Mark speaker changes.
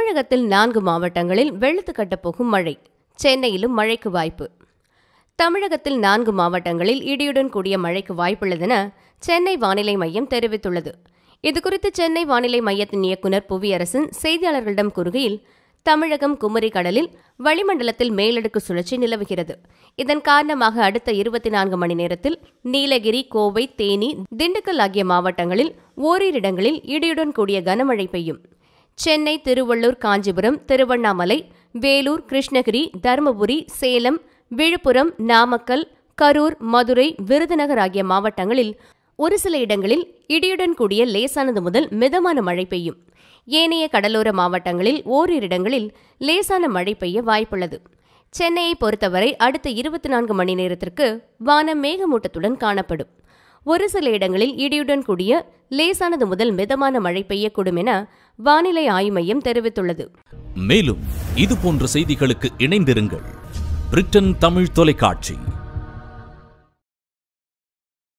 Speaker 1: தமிழகத்தில் நான்கு மாவட்டங்களில் வெளுத்து கட்டப் போகும் மழை சென்னையிலும் மழைக்கு வாய்ப்பு தமிழகத்தில் நான்கு மாவட்டங்களில் இடியுடன் கூடிய மழைக்கு வாய்ப்புள்ளதென சென்னை வானிலை மையம் தெரிவித்துள்ளது இதுகுறித்து சென்னை வானிலை மையத்தின் இயக்குநர் புவியரசன் செய்தியாளர்களிடம் கூறுகையில் தமிழகம் குமரி கடலில் வளிமண்டலத்தில் மேலடுக்கு சுழற்சி நிலவுகிறது இதன் காரணமாக அடுத்த இருபத்தி நான்கு மணி நேரத்தில் நீலகிரி கோவை தேனி திண்டுக்கல் ஆகிய மாவட்டங்களில் ஓரிரு இடங்களில் இடியுடன் கூடிய கனமழை பெய்யும் சென்னை திருவள்ளூர் காஞ்சிபுரம் திருவண்ணாமலை வேலூர் கிருஷ்ணகிரி தருமபுரி சேலம் விழுப்புரம் நாமக்கல் கரூர் மதுரை விருதுநகர் ஆகிய மாவட்டங்களில் ஒரு சில இடங்களில் இடியுடன் கூடிய லேசானது முதல் மிதமான மழை பெய்யும் ஏனைய கடலோர மாவட்டங்களில் ஓரிரு இடங்களில் லேசான மழை பெய்ய வாய்ப்புள்ளது சென்னையை பொறுத்தவரை அடுத்த இருபத்தி நான்கு மணி நேரத்திற்கு வானம் மேகமூட்டத்துடன் காணப்படும் ஒரு சில இடங்களில் இடியுடன் கூடிய லேசானது முதல் மிதமான மழை பெய்யக்கூடும் என வானிலை ஆய்வு மையம் தெரிவித்துள்ளது
Speaker 2: மேலும் இது போன்ற செய்திகளுக்கு இணைந்திருங்கள் பிரிட்டன் தமிழ் தொலைக்காட்சி